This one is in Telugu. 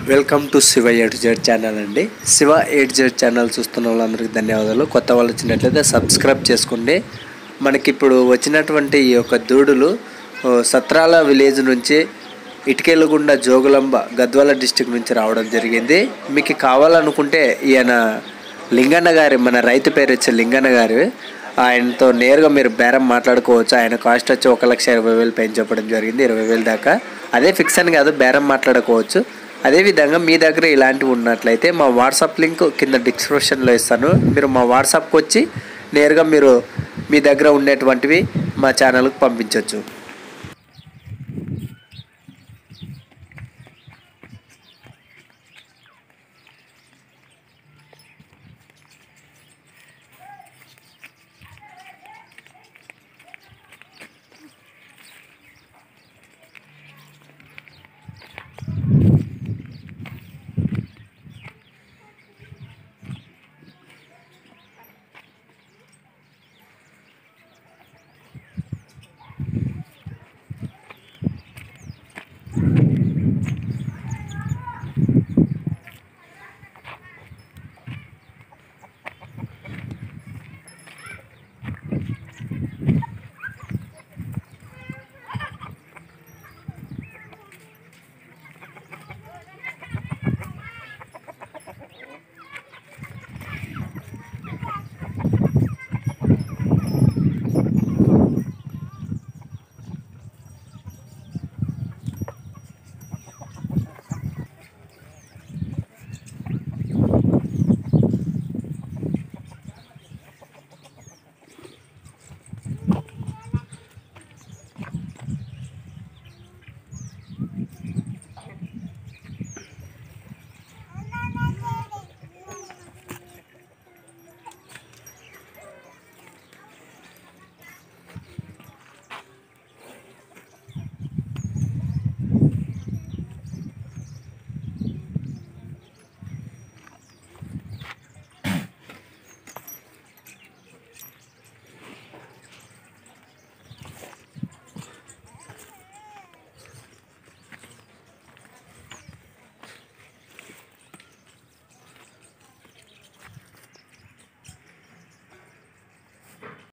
welcome to Shiva eight Z channel అండి శివ ఎయిట్ జెడ్ ఛానల్ చూస్తున్న వాళ్ళందరికీ ధన్యవాదాలు కొత్త వాళ్ళు వచ్చినట్లయితే సబ్స్క్రైబ్ చేసుకోండి మనకి ఇప్పుడు వచ్చినటువంటి ఈ యొక్క దూడులు ఓ, సత్రాల విలేజ్ నుంచి ఇటుకేలగుండ జోగులంబ గద్వాల డిస్టిక్ నుంచి రావడం జరిగింది మీకు కావాలనుకుంటే ఈయన లింగన్న గారి మన రైతు పేరు వచ్చే లింగన్న గారి ఆయనతో నేరుగా మీరు బేరం మాట్లాడుకోవచ్చు ఆయన కాస్ట్ వచ్చి ఒక లక్ష ఇరవై వేలు పైన చెప్పడం జరిగింది ఇరవై వేలు దాకా అదే ఫిక్స్ అని కాదు బేరం మాట్లాడుకోవచ్చు అదేవిధంగా మీ దగ్గర ఇలాంటివి ఉన్నట్లయితే మా వాట్సాప్ లింక్ కింద డిస్క్రిప్షన్లో ఇస్తాను మీరు మా వాట్సాప్కి వచ్చి నేరుగా మీరు మీ దగ్గర ఉండేటువంటివి మా ఛానల్కి పంపించవచ్చు